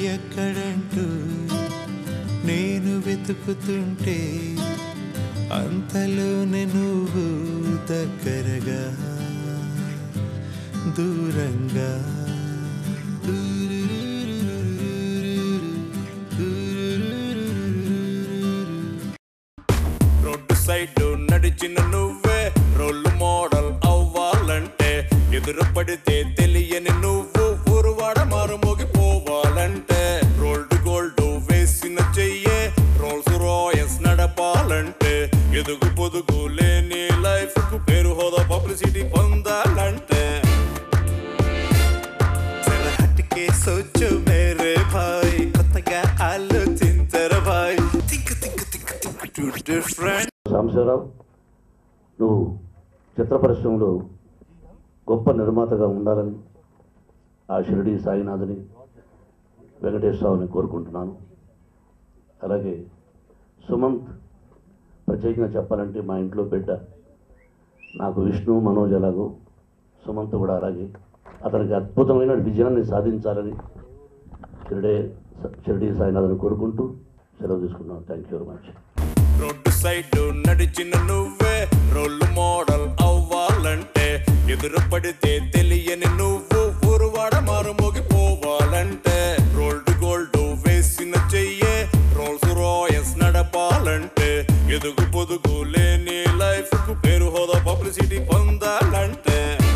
ఎక్కడంటూ నేను వెతుకుతుంటే అంతలోనే నువ్వు దగ్గరగా దూరంగా రోడ్డు సైడ్ నడిచిన నువ్వే రోల్ మోడల్ అవ్వాలంటే ఎదురు పడితే తెలియని నువ్వు ఊరువాడ మారుమోగిపోవాలంటే రోల్డ్ గోల్డ్ వేసిన చెయ్యే రోల్స్ రాయల్స్ నడపాలంటే ఎదుగు పొదుగు లేని లైఫ్ కు పేరు హోదా పబ్లిసిటీ పొందాలంటే జరా హట్కే సోచో మేరే భాయ్ కొత్తగా ఆలోచించరు భాయ్ think think think think to different Sambasivarao నువ్వు చిత్ర పరిశ్రమలో గొప్ప నిర్మాతగా ఉండాలని ఆ షిరిడి సాయినాథుని వెంకటేశ్వరరావుని కోరుకుంటున్నాను అలాగే సుమంత్ ప్రత్యేకంగా చెప్పాలంటే మా ఇంట్లో బిడ్డ నాకు విష్ణు మనోజ్ ఎలాగో సుమంత్ కూడా అలాగే అతనికి అద్భుతమైన విజయాన్ని సాధించాలని షిరిడే షిరిడి సాయినాథుని కోరుకుంటూ సెలవు తీసుకున్నాను thank you very much road side నడిచిన నువ్వే రోల్ మోడల్ అవ్వాలంటే ఎదురు పడితే తెలియని నువ్వు ఊరువాడ మారుమోగిపోవాలంటే రోల్డ్ గోల్డ్ వేసిన చెయ్యే రోల్స్ రాయల్స్ నడపాలంటే ఎదుగు పొదుగు లేని లైఫ్ కు పేరు హోదా పబ్లిసిటీ పొందాలంటే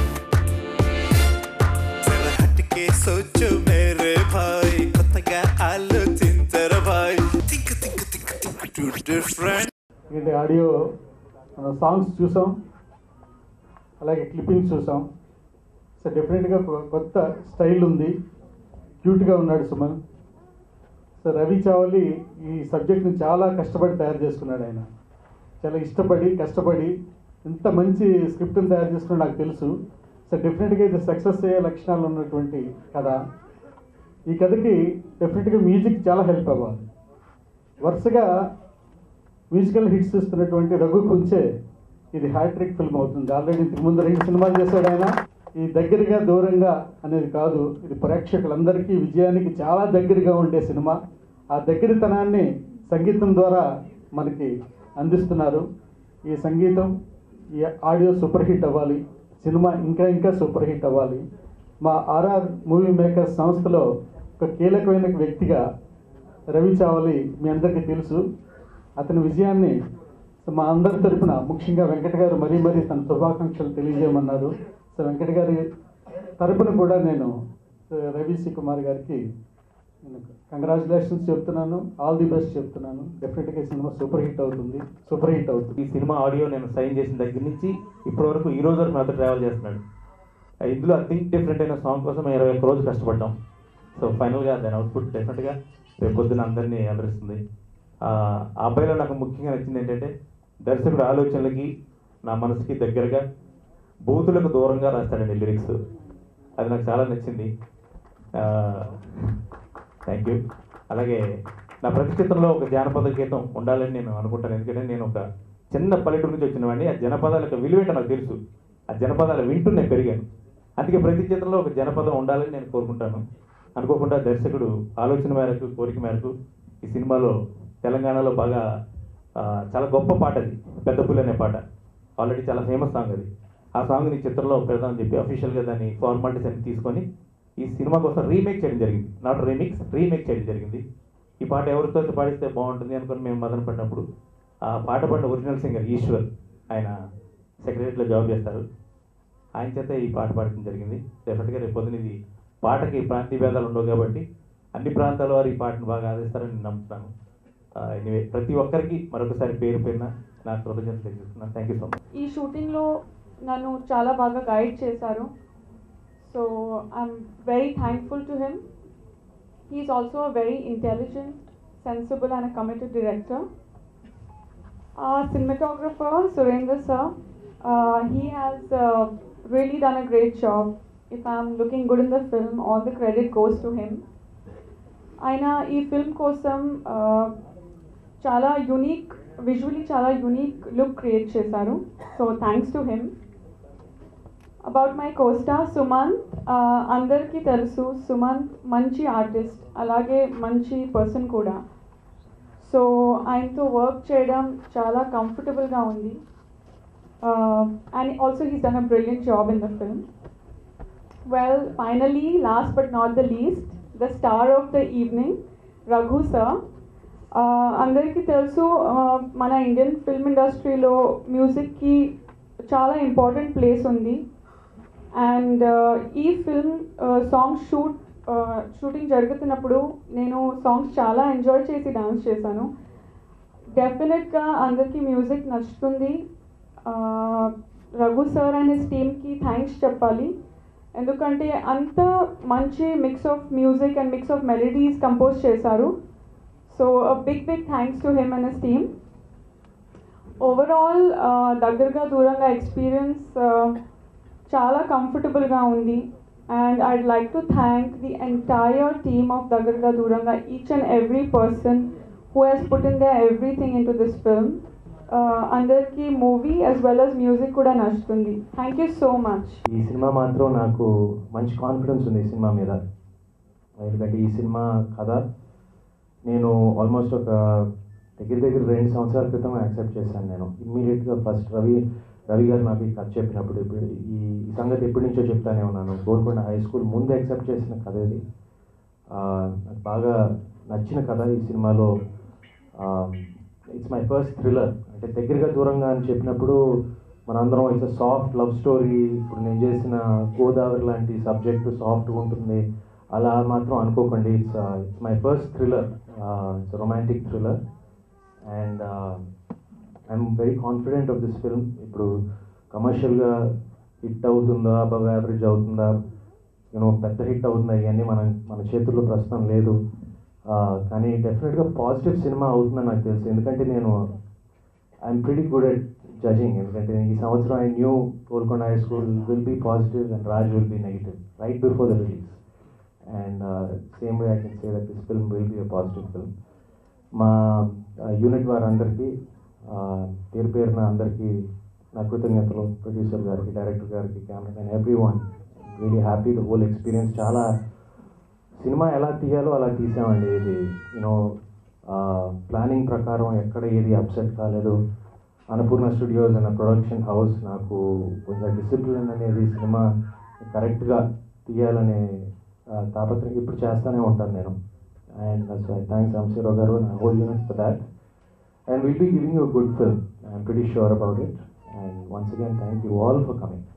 జరా హట్కే సోచో మేరే భాయ్ కొత్తగా ఆలోచించరు భాయ్ think think think think to different ఎందుకంటే ఆడియో మన సాంగ్స్ చూసాం అలాగే క్లిప్పింగ్స్ చూసాం సో డెఫినెట్గా కొ- కొత్త స్టైల్ ఉంది క్యూట్గా ఉన్నాడు సుమన్ సో రవి చావలి ఈ సబ్జెక్ట్ని చాలా కష్టపడి తయారు చేసుకున్నాడు ఆయన చాలా ఇష్టపడి కష్టపడి ఇంత మంచి స్క్రిప్ట్ని తయారు చేసుకున్నాడు నాకు తెలుసు సో డెఫినెట్గా ఇది సక్సెస్ అయ్యే లక్షణాలు ఉన్నటువంటి కథ ఈ కథకి డెఫినెట్గా మ్యూజిక్ చాలా హెల్ప్ అవ్వాలి వరుసగా మ్యూజికల్ హిట్స్ ఇస్తున్నటువంటి రఘు కుంచే ఇది హ్యాట్రిక్ ఫిల్మ్ అవుతుంది ఆల్రెడీ ఇంతకు ముందు రెండు సినిమాలు చేశాడు ఆయన ఈ దగ్గరగా దూరంగా అనేది కాదు ఇది ప్రేక్షకులందరికీ విజయానికి చాలా దగ్గరగా ఉండే సినిమా ఆ దగ్గరితనాన్ని సంగీతం ద్వారా మనకి అందిస్తున్నారు ఈ సంగీతం ఈ ఆడియో సూపర్ హిట్ అవ్వాలి సినిమా ఇంకా ఇంకా సూపర్ హిట్ అవ్వాలి మా ఆర్ఆర్ మూవీ మేకర్స్ సంస్థలో ఒక కీలకమైన వ్యక్తిగా రవి చావలి మీ అందరికీ తెలుసు అతని విజయాన్ని సో మా అందరి తరపున ముఖ్యంగా వెంకట గారు మరీ మరీ తన శుభాకాంక్షలు తెలియజేయమన్నారు సో వెంకట గారి తరపున కూడా నేను సో రవి సి కుమార్ గారికి నేను కంగ్రాచులేషన్స్ చెప్తున్నాను ఆల్ ది బెస్ట్ చెప్తున్నాను డెఫినెట్గా ఈ సినిమా సూపర్ హిట్ అవుతుంది సూపర్ హిట్ అవుతుంది ఈ సినిమా ఆడియో నేను సైన్ చేసిన దగ్గర నుంచి ఇప్పటి వరకు ఈ రోజు వరకు నాతో ట్రావెల్ చేస్తున్నాడు ఆ ఇందులో థింక్ డిఫరెంట్ అయిన సాంగ్ కోసం ఇరవై ఒక్క రోజు కష్టపడ్డాం సో ఫైనల్గా దాని అవుట్పుట్ డెఫినెట్గా రేపు పొద్దున అందరినీ అలరిస్తుంది ఆ ఆ అబ్బాయిలో నాకు ముఖ్యంగా నచ్చింది ఏంటంటే దర్శకుడు ఆలోచనలకి నా మనసుకి దగ్గరగా బూతులకు దూరంగా రాస్తాడండి లిరిక్స్ అది నాకు చాలా నచ్చింది థ్యాంక్ యూ అలాగే నా ప్రతి చిత్రంలో ఒక జానపద గీతం ఉండాలని నేను అనుకుంటాను ఎందుకంటే నేను ఒక చిన్న పల్లెటూరు నుంచి వచ్చిన వాడిని ఆ జనపదాల యొక్క విలువేంటో నాకు తెలుసు ఆ జనపదాలు వింటూ నేను పెరిగాను అందుకే ప్రతి చిత్రంలో ఒక జనపదం ఉండాలని నేను కోరుకుంటాను అనుకోకుండా దర్శకుడు ఆలోచన మేరకు కోరిక మేరకు ఈ సినిమాలో తెలంగాణలో బాగా ఆ, చాలా గొప్ప పాట అది పెద్ద పులి అనే పాట ఆల్రెడీ చాలా ఫేమస్ సాంగ్ అది ఆ సాంగ్ని చిత్రంలో పెడదామని చెప్పి అఫీషియల్గా దాన్ని ఫార్మాలిటీస్ అన్ని తీసుకొని ఈ సినిమా కోసం రీమేక్ చేయడం జరిగింది నాట్ రీమిక్స్ రీమేక్ చేయడం జరిగింది ఈ పాట ఎవరితో అయితే పాడిస్తే బాగుంటుంది అనుకుని మేము మదన పడినప్పుడు ఆ పాట పాడిన ఒరిజినల్ సింగర్ ఈశ్వర్ ఆయన సెక్రటరీలో జాబ్ చేస్తారు ఆయన చేత ఈ పాట పాడటం జరిగింది డెఫినెట్గా రేపు పొద్దున ఇది పాటకి ప్రాంతీయ భేదాలు ఉండవు కాబట్టి అన్ని ప్రాంతాల వారు ఈ పాటను బాగా ఆదరిస్తారని నేను నమ్ముతున్నాను ఎనివే ప్రతి ఒక్కరికి మరొకసారి పేరు పేరున నా కృతజ్ఞతలు తెలియజేస్తున్నాను థ్యాంక్ యూ సో మచ్ ఈ షూటింగ్లో నన్ను చాలా బాగా గైడ్ చేశారు so I'm very thankful to him he's also a very intelligent sensible and committed director cinematographer Surendra sir, uh, he has uh, really done a great job. If I'm looking good in the film, all the credit goes to him. ఆయన ఈ film కోసం uh, చాలా unique visually చాలా unique look create చేశారు so thanks to him about my costar Sumanth అందరికీ తెలుసు సుమంత్ మంచి artist అలాగే మంచి పర్సన్ కూడా సో ఆయనతో వర్క్ చేయడం చాలా కంఫర్టబుల్గా ఉంది and also he's done a brilliant job in the film well finally last but not the least the star of the evening Raghu sir అందరికీ తెలుసు uh, మన ఇండియన్ ఫిల్మ్ ఇండస్ట్రీలో మ్యూజిక్కి చాలా ఇంపార్టెంట్ ప్లేస్ ఉంది అండ్ ఈ ఫిల్మ్ సాంగ్ షూట్ షూటింగ్ జరుగుతున్నప్పుడు నేను సాంగ్స్ చాలా ఎంజాయ్ చేసి డాన్స్ చేశాను డెఫినెట్గా అందరికీ మ్యూజిక్ నచ్చుతుంది Uh, Raghu sir and his టీమ్కి థ్యాంక్స్ చెప్పాలి ఎందుకంటే అంత మంచి mix of music and mix of melodies compose చేశారు so big big thanks to him and his team overall Daggaraga Dooranga experience చాలా కంఫర్టబుల్గా ఉంది and I'd like to thank the entire team of Daggaraga Dooranga each and every person who has put in the everything in to this film అందరికీ movie as well as music కూడా నచ్చుతుంది thank you so much ఈ cinema మాత్రం నాకు మంచి confidence ఉంది ఈ cinema మీద ఎందుకంటే ఈ సినిమా కథ నేను ఆల్మోస్ట్ ఒక దగ్గర దగ్గర రెండు సంవత్సరాల క్రితం యాక్సెప్ట్ చేశాను నేను ఇమ్మీడియట్గా ఫస్ట్ రవి రవి గారు నాకు ఈ కథ చెప్పినప్పుడు ఇప్పుడు ఈ ఈ సంగతి ఎప్పటి నుంచో చెప్తానే ఉన్నాను గోల్కొండ హై స్కూల్ ముందు యాక్సెప్ట్ చేసిన కథ ఇది ఆ, నాకు బాగా నచ్చిన కథ ఈ సినిమాలో ఇట్స్ మై ఫస్ట్ థ్రిల్లర్ అంటే దగ్గరగా దూరంగా అని చెప్పినప్పుడు మనందరం ఇట్స్ సాఫ్ట్ లవ్ స్టోరీ ఇప్పుడు నేను చేసిన గోదావరి లాంటి సబ్జెక్టు సాఫ్ట్గా ఉంటుంది అలా మాత్రం అనుకోకండి it's it's my first thriller it's romantic thriller and I'm very confident of this film ఇప్పుడు కమర్షియల్గా హిట్ అవుతుందా అబవ్ యావరేజ్ అవుతుందా యూనో పెద్ద హిట్ అవుతుందా ఇవన్నీ మన మన చేతుల్లో ప్రస్తుతం లేదు ఆ, కానీ డెఫినెట్గా పాజిటివ్ సినిమా అవుతుందని నాకు తెలుసు ఎందుకంటే నేను I'm pretty good at judging ఎందుకంటే ఈ సంవత్సరం I knew Golconda high school will be positive and Raj will be negative right before the release and same way I can say that this film will be a positive film మా unit వారందరికీ ఆ, పేరు పేరున అందరికీ నా కృతజ్ఞతలు ప్రొడ్యూసర్ గారికి director గారికి cameraman every one really happy the whole experience చాలా సినిమా ఎలా తీయాలో అలా తీసామండి ఇది యూనో ప్లానింగ్ ప్రకారం ఎక్కడ ఏది అప్సెట్ కాలేదు అన్నపూర్ణ స్టూడియోస్ అనే ప్రొడక్షన్ హౌస్ నాకు కొంచెం డిసిప్లిన్ అనేది సినిమా కరెక్ట్గా తీయాలనే ఆ, తాపత్రయం ఇప్పుడు చేస్తూనే ఉంటాను నేను and so I thanks Anshirao గారు నా whole unit for that and will be giving you good film I'm pretty sure about it and once again thank you all for coming